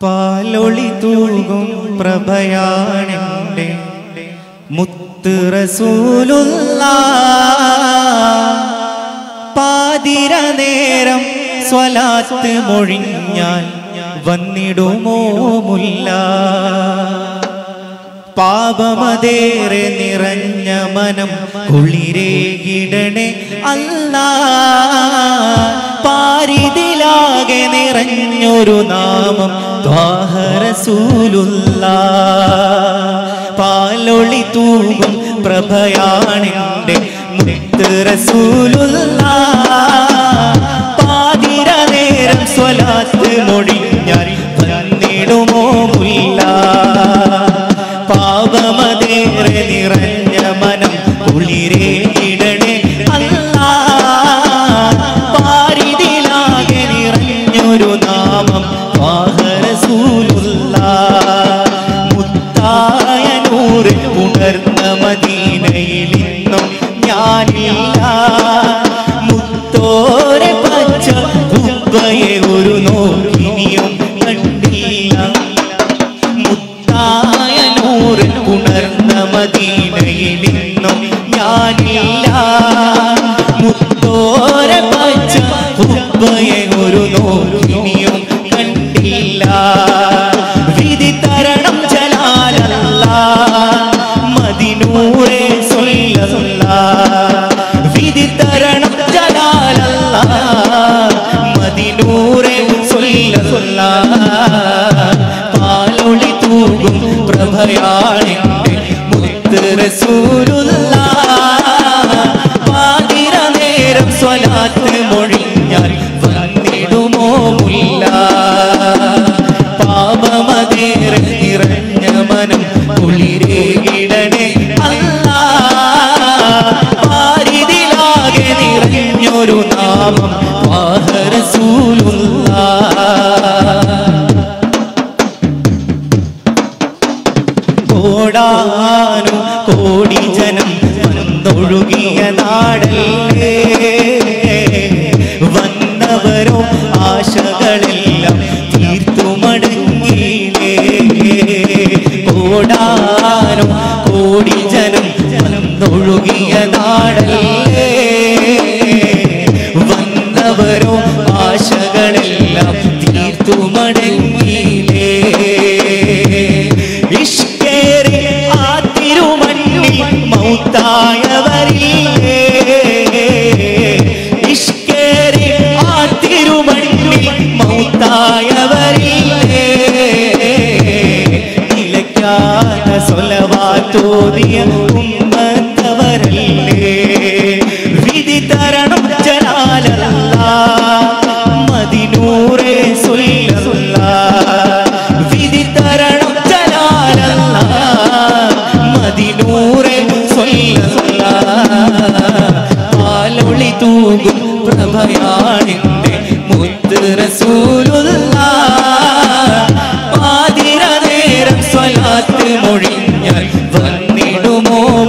പാലൊളി തൂകും പ്രഭയാണെൻ്റെ മുത്ത് റസൂലുള്ള പാതിര നേരം സ്വലാത്ത് മൊഴിഞ്ഞാൽ വന്നിടുമോ മുല്ല പാപമതേറെ നിറഞ്ഞ മനം കുളിരേകിടണേ അല്ല പാരിതിലാകെ നിറഞ്ഞൊരു നാമം ത്വാഹരസൂലുള്ള പാലൊളി തൂകും പ്രഭയാണെൻ്റെ മുത്ത് റസൂലുള്ള പാതിര നേരം സ്വലാത്ത് മൊഴിഞ്ഞാൽ വന്നിടുമോ മുല്ല പാപമതേറെ നിറഞ്ഞ മനം കുളിരേ ഇടണേ അല്ല പാരിതിലാകെ നിറഞ്ഞൊരു നാമം വാഹരസൂലുള്ള മുത്തായ നൂറ് ഉണർന്ന മദീനയിൽ ഇന്നും ഞാനില്ല മുത്തോരെ പച്ച കുപ്പയെ ഒരു നോക്കിനിയും കണ്ടില്ല മുത്തായ നൂറ് ഉണർന്ന മദീനയിൽ ഇന്നും ഞാനില്ല മുത്തോര പച്ച കുപ്പയെ ഒരു നോക്കിനിയും കണ്ടില്ല വിധി തരണം ജലാലല്ല മദിനൂറെ സൊല്ല വിധി തരണം ജലാലല്ല മദിനൂറെ സൊല്ല പാലൊളി തൂകും പ്രഭയാണെന്റെ മുത്ത് റസൂലുള്ള പാതിര നേരം സ്വലാത്ത് മൊഴിഞ്ഞാൽ വന്നിടുമോ മുല്ല പാപമതേറെ നിറഞ്ഞ മനം കുളിരേകിടണേ അല്ല പാരിതിലാകെ നിറഞ്ഞൊരു നാമം വാഹരസൂലുള്ള കോടാനും കോടി ജനം വന്നൊഴുകിയ നാടല്ലേ വന്നവരോ ആശകളെല്ലാം തീർത്തു മടങ്ങിയില്ലേ കോടാനും കോടി ജനം വന്നൊഴുകിയ നാടല്ലേ വന്നവരോ ആശകളെല്ലാം തീർത്തു മടങ്ങിയില്ലേ ഇഷ്കേറി ആ തിരുമണ്ണിൽ മൗത്തായവരില്ലേ ഇഷ്കേറി ആ തിരുമണ്ണിൽ മൗത്തായവരില്ലേ നിലയ്ക്കാത്ത സ്വലവാത്തോതിയ ഉമ്മത്തവരല്ലേ വിധി തരണം ജലാലല്ല മദിനൂറെ സുല്ല വിധി തരണം ജലാലല്ല മദിനൂറെ സുല്ല പാലൊളി തൂകും പ്രഭയാണിന്റെ മുത്ത് റസൂലുള്ള പാതിര നേരം സ്വലാത്ത് മൊഴിഞ്ഞാൽ വന്നിടുമോ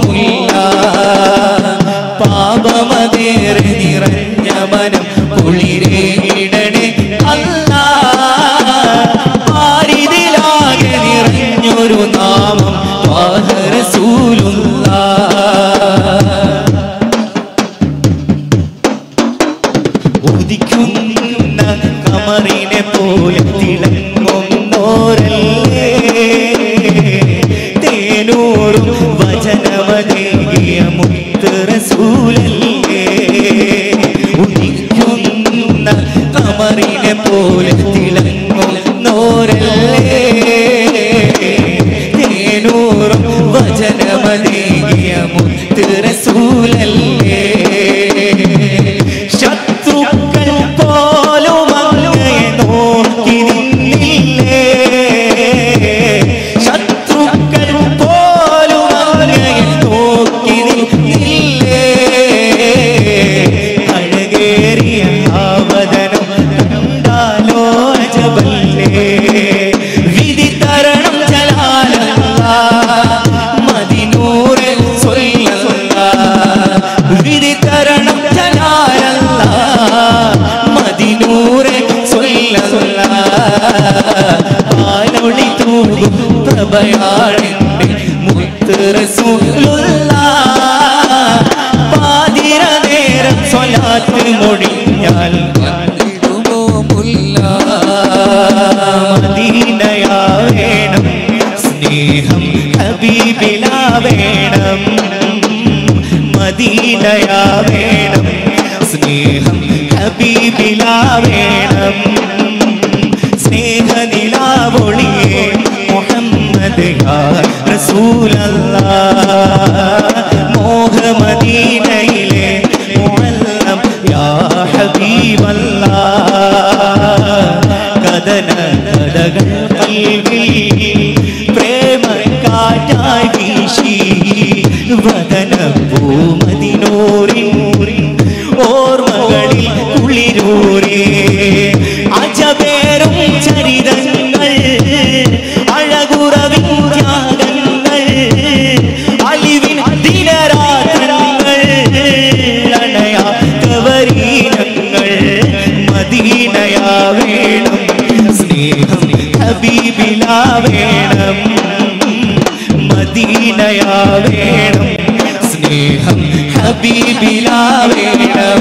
പ്രഭയാണെന്റെ മുത്ത് റസൂലുള്ള പാതിര നേരം സ്വലാത്ത് മൊഴിഞ്ഞാൽ വന്നിടുമോ മുല്ല മദീനയാ വേണം സ്നേഹം ഹബീബിലാ വേണം മദീനയാ വേണം സ്നേഹം ഹബീബിലാ വേണം സ്നേഹനിലാവൊളിയെ മുഹമ്മദ് യാ റസൂലല്ലാ മോഹമദീനയിലെ മുഅല്ലം യാ ഹബീബല്ലാ കഥന കഥകൾ കൽവിൽ പ്രേമ കാറ്റായി വീശി വദന പൂമതിനോറിൻ ഓർമ്മകളിൽ കുളിരൂരേ അജപേരും ചരിതങ്ങൾ അഴകുറവിൻ ത്യാഗങ്ങൾ അലിവിൻ ദിനരാത്രങ്ങൾ അണയാത്തവരീനങ്ങൾ മദീനയാ വേണം സ്നേഹം ഹബീബിലാ വേണം മദീനയാ വേണം സ്നേഹം ഹബീബിലാ വേണം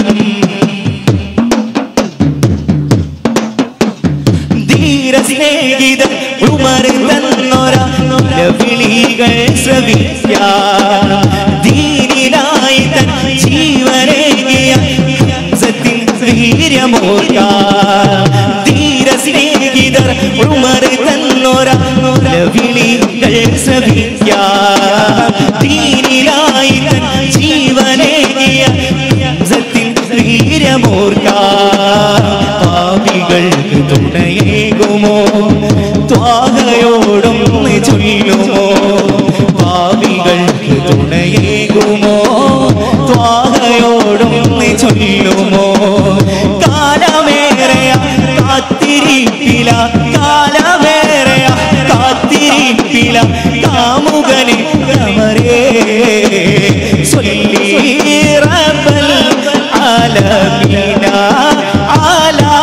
ധീര സ്നേഹിത ഉമർ തന്നൊര വിളികൾ ശ്രവിക്കാം ധീരനായി തൻ ജീവനേകിയ ഹംസത്തിൻ വീര്യമോർക്കാം ധീര സ്നേഹിതർ ഉമർ തന്നൊര വിളികൾ ശ്രവിക്കാം ധീരനായി തൻ ജീവനേകിയ ഹംസത്തിൻ വീര്യമോർക്കാം പാപികൾക്ക് തുണയേകുമോ ത്വാഹയോടും ചൊല്ലുമോ പാപികൾക്ക് തുണയേകുമോ ത്വാഹയോടും ചൊല്ലുമോ കാലമേറെയ കാത്തിരിപ്പില കാലമേറെയ കാത്തിരിപ്പില കാമുകനെ കമരേ ചൊല്ലി റബ്ബൽ ആലമീന ആലാ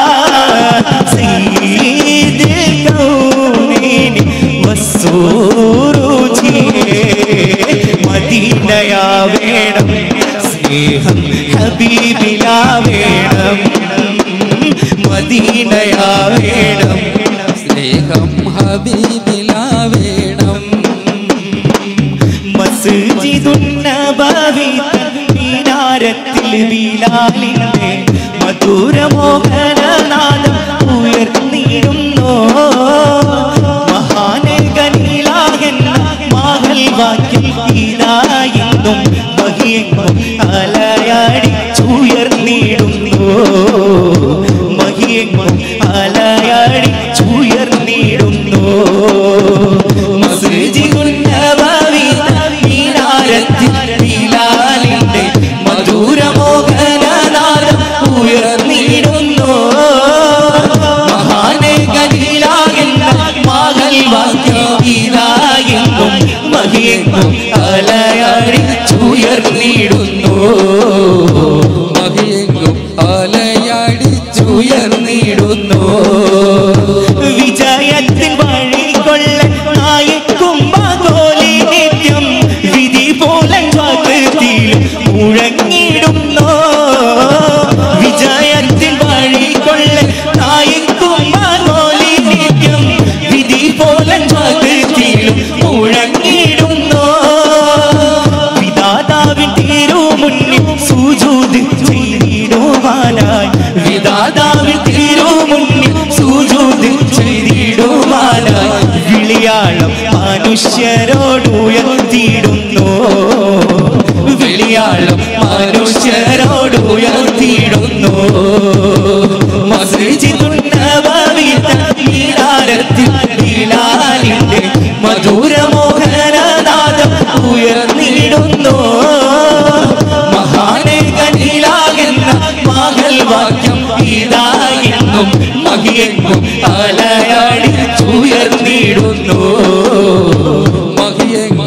സയ്യിദിൽ കൗനൈനി വസ്സൂറുജിയേ മദീനയാ വേണം സ്നേഹം ഹബീബിലാ വേണം മദീനയാ വേണം സ്നേഹം ഹബീബിലാ വേണം മസ്ജിദുന്നബവി മീനാരത്തിൽ ബിലാലിന്റെ മധുരമോഹനനാദം ഉയർന്നിടുന്നു മഹാനഗനിലാകെന്ന മാഹൽ വാക്യം ഇതായെന്നും മഹിയെങ്ങും അലയാടി ചുയർന്നിടുന്നു മഹിയെങ്ങും അലയാടി ചുയർന്നിടുന്നു മസ്ജിദുന്നബവി മീനാരത്തിൽ ബിലാലിന്റെ മധുരമോഹനനാദം ഉയർന്നിടുന്നു മഹാനെ ഗലീലാകുന്ന മകൾ വാക്യീതായെന്നും മഹിയെങ്ങും അലയാടി ചുയർന്നിടുന്നു മഹിയെങ്കും അലയടിച്ചുയർന്നിടുന്നു വിജയത്തിൻ വഴികൊള്ള നായക്കും പകോലി നിത്യം വിധി പോലെ സ്വാഗതത്തിലും മുഴങ്ങിടുന്നു വിജയത്തിൻ വഴികൊള്ള നായക്കും പകോലി നിത്യം വിധി പോലെ സ്വാഗതത്തിലും മുഴങ്ങിടുന്നു വിധാതാവിൻ തിരുമുന്നിൽ സുജൂദ് ചെയ്തിടുവാനായി വിധാതാവിൻ തിരുമുന്നിൽ സുജൂദ് ചെയ്തിടുവാനായി വിളിയാളം മനുഷ്യരോട് ഉയർത്തിയിടുന്നു വിളിയാളം മനുഷ്യരോട് ഉയർത്തിയിടുന്നു മസ്ജിദുന്നബവിയിൽ ബിലാലിന്റെ മധുരമോഹനനാദം ഉയർന്നിടുന്നു മഹാനെ കനിലാകുന്ന മകൾ വാക്യം ഇതായെന്നും മഹിയെങ്ങും അലയാടി ഉയർന്നിടുന്നു മഹിയെങ്കും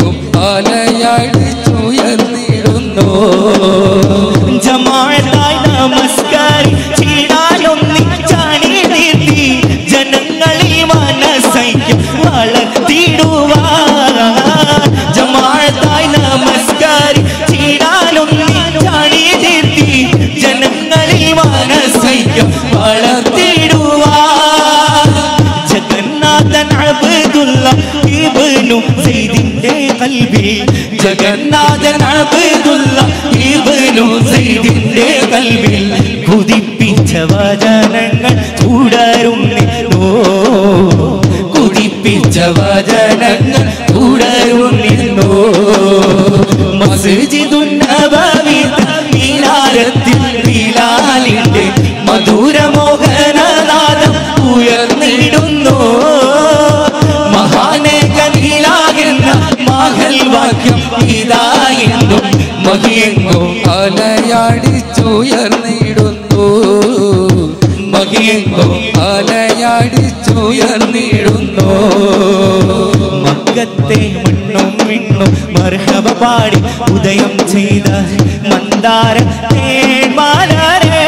ജഗന്നാഥൻ അബ്ദുള്ള ഇബ്നു സൈദിന്റെ കൽവിൽ കുതിപ്പിച്ച വചനങ്ങൾ തുടരുന്നു കുതിപ്പിച്ച വചനങ്ങൾ തുടരുന്നു മസ്ജിദുൻ നബവി മിനാരത്തിൽ ബിലാലിന്റെ മധുരമോഹനനാദം ഉയർന്നിടുന്നു മഹാനെ കലീലാകുന്ന മഹൽ വാക്യം ഇതായെന്നും മഹിയെങ്ങും അലയാടിച്ചുയർന്നിടുന്നു മഹിയെങ്ങും അലയാടിച്ചുയർന്നിടുന്നു മക്കത്തെ മണ്ണും വിണ്ണും മർഹബ പാടി ഉദയം ചെയ്ത മന്ദാര തേന്മാലരെ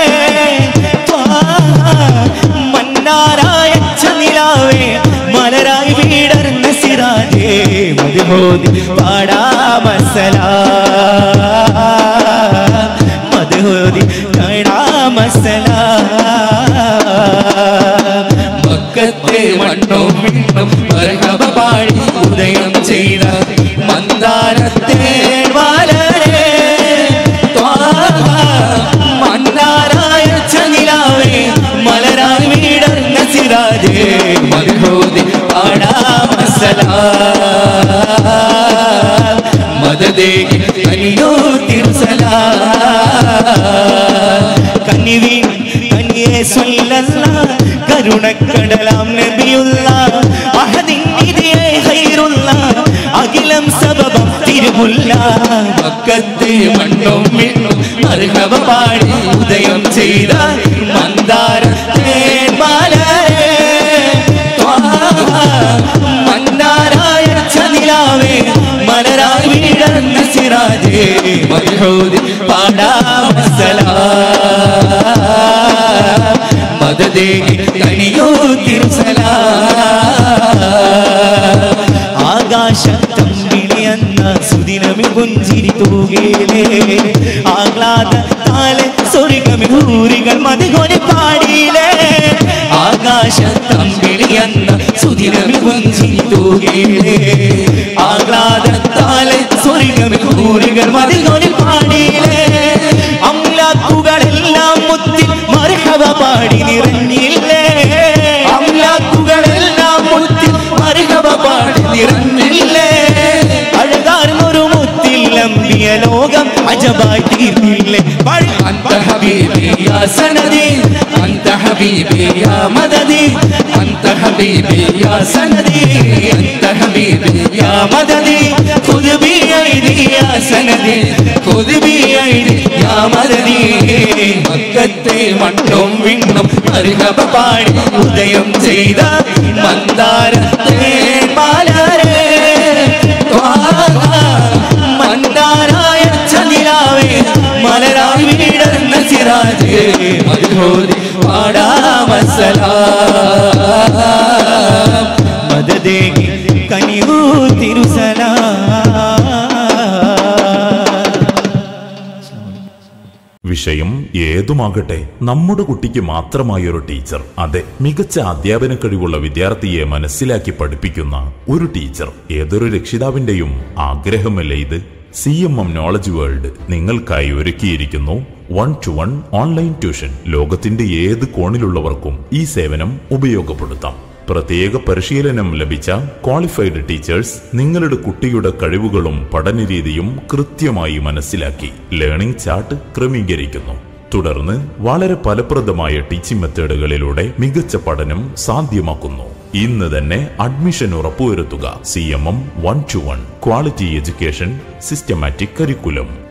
മന്നാരായ നിലാവേ മലരായി വീടർന്ന സിറാജേ മധുഹോതി പാടാ മസല മധുഹോതി കാണാ മസല മക്കത്തെ മണ്ണും വിണ്ണും മർഹബ പാടി ഉദയം ചെയ്ത മന്ദാരത്തെ വളരെ മന്നാരായ ചനിലാവേ മലരായി വീടർന്ന സിറാജേ മധുഹോതി പാടാ മസല മദദേകി കനിയോ തിരുസല കനിവീൻ കനിയെ സ്വല്ലല്ല കരുണക്കടലാം നബിയുള്ള അഹദിൻ നിധിയെ ഖൈറുള്ള അഖിലം സബബം തിരുമുല്ല മക്കത്തെ മണ്ണും മിണ്ണും മർഹബ പാടി ഉദയം ചെയ്ത മന്ദാരത്തെ മലരെ മന്നാരായ ചനിലാവേ മലരായി വീടർന്ന സിറാജേ മൽഹൂദി പാടാ മസല മദദേകി കനിയോ തിരുസല ആകാശ തമ്പിളിയെന്ന സുദിനമി പുഞ്ചിരി തൂകിലേ ആഹ്ലാദ താലെ സ്വർഗമി ഊരികൾ മതികൊനി പാടിയിലേ ആകാശ തമ്പിളിയെന്ന സുദിനമി പുഞ്ചിരി തൂകിലേ ആഹ്ലാദ താലെ സ്വർഗമി ഊരികൾ മതികൊനി പാടിയിലേ അമ്ലാക്കുകളെല്ലാം മുത്തിൽ മർഹബ പാടി നിറഞ്ഞില്ലേ അമ്ലാക്കുകളെല്ലാം മുത്തിൽ മർഹബ പാടി നിറഞ്ഞില്ലേ അഴകാർന്നൊരു മുത്തിൽ അമ്പിയ ലോകം അജബായി തീർന്നില്ലേ പാടി أنت حبيبي يا سندي أنت حبيبي يا مددي أنت حبيبي يا سندي أنت حبيبي يا مددي خذ بيدي يا سندي خذ بيدي يا مددي മക്കത്തെ മണ്ണും വിണ്ണും മരുഹബ പാടി ഉദയം ചെയ്ത മന്ദാരത്തെ മലരെ മന്ദാരായ ചനിലാവേ മലരായി വീടർന്ന സിറാജേ മധുഹോതി പാടാ മസല മദദേകി കനിവൂ തിരുസല വിഷയം ഏതുമാകട്ടെ നമ്മുടെ കുട്ടിക്ക് മാത്രമായൊരു ടീച്ചർ അതെ മികച്ച അധ്യാപന കഴിവുള്ള വിദ്യാർത്ഥിയെ മനസ്സിലാക്കി പഠിപ്പിക്കുന്ന ഒരു ടീച്ചർ ഏതൊരു രക്ഷിതാവിന്റെയും ആഗ്രഹമല്ലേ ഇത് C M M knowledge world നിങ്ങൾക്കായി ഒരുക്കിയിരിക്കുന്നു one two one online tuition ലോകത്തിന്റെ ഏത് കോണിലുള്ളവർക്കും ഈ സേവനം ഉപയോഗപ്പെടുത്താം പ്രത്യേക പരിശീലനം ലഭിച്ച ക്വാളിഫൈഡ് ടീച്ചേഴ്സ് നിങ്ങളുടെ കുട്ടിയുടെ കഴിവുകളും പഠനരീതിയും കൃത്യമായി മനസ്സിലാക്കി ലേണിംഗ് ചാർട്ട് ക്രമീകരിക്കുന്നു തുടർന്ന് വളരെ ഫലപ്രദമായ ടീച്ചിങ് മെത്തേഡുകളിലൂടെ മികച്ച പഠനം സാധ്യമാക്കുന്നു ഇന്ന് തന്നെ അഡ്മിഷൻ ഉറപ്പുവരുത്തുക C M M one two one quality education systematic curriculum